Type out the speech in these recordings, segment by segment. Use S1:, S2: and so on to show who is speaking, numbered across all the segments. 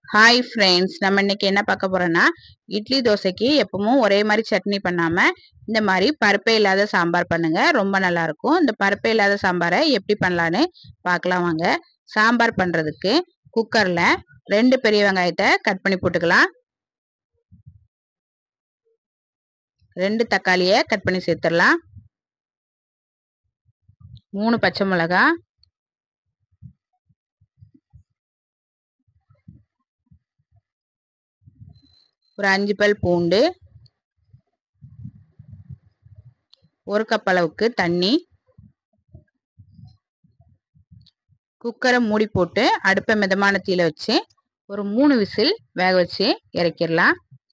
S1: hi friends நம்ம இன்னைக்கு என்ன பார்க்க போறோம்னா இட்லி தோசைக்கு எப்பவும் ஒரே மாதிரி சட்னி பண்ணாம இந்த மாதிரி பருப்பே இல்லாத சாம்பார் பண்ணுங்க ரொம்ப நல்லா இருக்கும் இந்த பருப்பே இல்லாத சாம்பாரை எப்படி பண்ணலான்னு பார்க்கலாம் வாங்க சாம்பார் பண்றதுக்கு குக்கர்ல ரெண்டு பெரிய வெங்காயத்தை கட் பண்ணி போட்டுக்கலாம் ரெண்டு தக்காளியை கட் பண்ணி சேர்த்துடலாம் மூணு பச்சை மிளகாய் ஒரு அஞ்சு பல் பூண்டு ஒரு கப் அளவுக்கு தண்ணி குக்கரை மூடி போட்டு அடுப்பை மிதமான தீயில வச்சு ஒரு மூணு விசில் வேக வச்சு இறக்கிடலாம்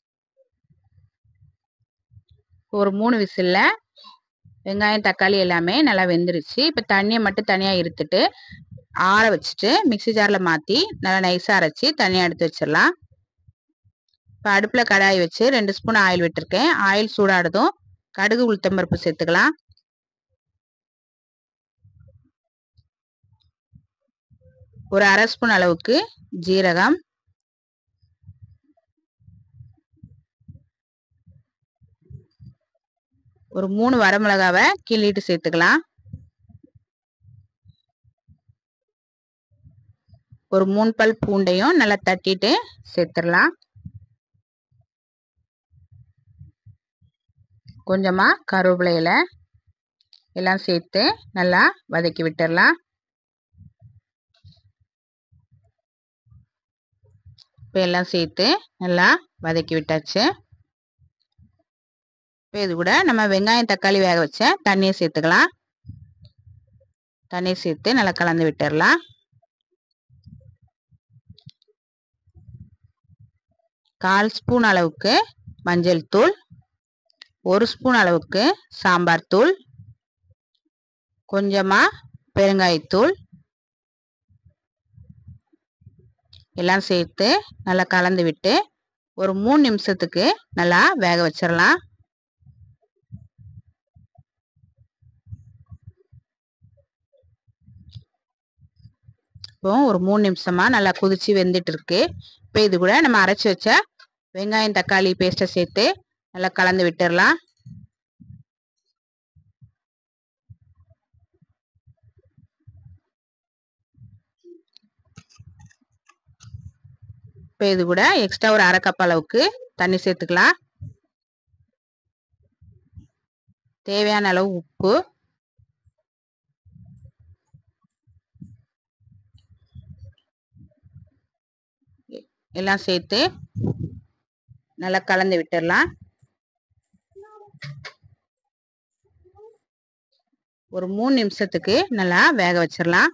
S1: ஒரு மூணு விசில்ல வெங்காயம் தக்காளி எல்லாமே நல்லா வெந்துருச்சு இப்போ தண்ணியை மட்டும் தனியாக இருத்துட்டு ஆற வச்சுட்டு மிக்சி ஜாரில் மாற்றி நல்லா நைஸாக அரைச்சி தனியாக எடுத்து வச்சிடலாம் இப்போ அடுப்பில் கடாய் வச்சு ரெண்டு ஸ்பூன் ஆயில் விட்டுருக்கேன் ஆயில் சூடானதும் கடுகு உளுத்தம்பருப்பு சேர்த்துக்கலாம் ஒரு அரை ஸ்பூன் அளவுக்கு ஜீரகம் ஒரு மூணு வரமிளகாவை கிள்ளிட்டு சேர்த்துக்கலாம் ஒரு மூணு பல் பூண்டையும் நல்லா தட்டிட்டு சேர்த்துடலாம் கொஞ்சமாக கருவேப்பிலை இலை எல்லாம் சேர்த்து நல்லா வதக்கி விட்டுடலாம் இப்போ எல்லாம் சேர்த்து நல்லா வதக்கி விட்டாச்சு இப்போ இது கூட நம்ம வெங்காயம் தக்காளி வேக வச்ச தண்ணியை சேர்த்துக்கலாம் தண்ணியை சேர்த்து நல்லா கலந்து விட்டுடலாம் கால் ஸ்பூன் அளவுக்கு மஞ்சள் தூள் ஒரு ஸ்பூன் அளவுக்கு சாம்பார் தூள் கொஞ்சமாக பெருங்காயத்தூள் எல்லாம் சேர்த்து நல்லா கலந்து விட்டு ஒரு மூணு நிமிஷத்துக்கு நல்லா வேக வச்சிடலாம் இப்போ ஒரு மூணு நிமிஷமா நல்லா கொதிச்சு வெந்துட்டு இருக்கு இப்போ இது கூட நம்ம அரைச்சி வச்ச வெங்காயம் தக்காளி பேஸ்ட்டை சேர்த்து நல்லா கலந்து விட்டுடலாம் இப்போ இது கூட எக்ஸ்ட்ரா ஒரு அரை கப் அளவுக்கு தண்ணி சேர்த்துக்கலாம் தேவையான அளவு உப்பு எல்லாம் சேர்த்து நல்லா கலந்து விட்டுடலாம் ஒரு மூணு நிமிஷத்துக்கு நல்லா வேக வச்சிடலாம்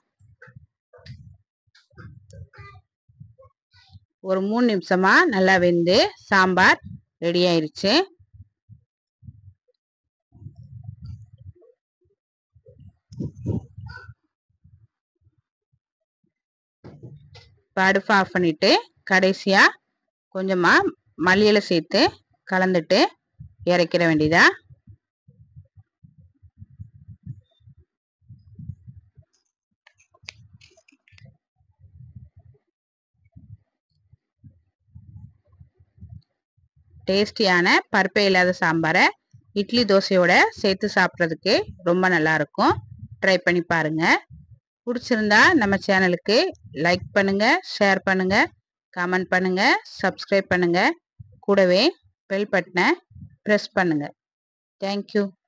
S1: ஒரு மூணு நிமிஷமா நல்லா வெந்து சாம்பார் ரெடி ஆயிருச்சு அடுப்பு ஆஃப் பண்ணிட்டு கடைசியா கொஞ்சமா மல்லியில சேர்த்து கலந்துட்டு இறக்கிட வேண்டியதா டேஸ்டியான பருப்பே இல்லாத சாம்பாரை இட்லி தோசையோட சேர்த்து சாப்பிட்றதுக்கு ரொம்ப நல்லா இருக்கும் ட்ரை பண்ணி பாருங்க பிடிச்சிருந்தா நம்ம சேனலுக்கு லைக் பண்ணுங்க ஷேர் பண்ணுங்க கமெண்ட் பண்ணுங்க சப்ஸ்கிரைப் பண்ணுங்க கூடவே பெல் பட்டனை ப்ரெஸ் பண்ணுங்க தேங்க்யூ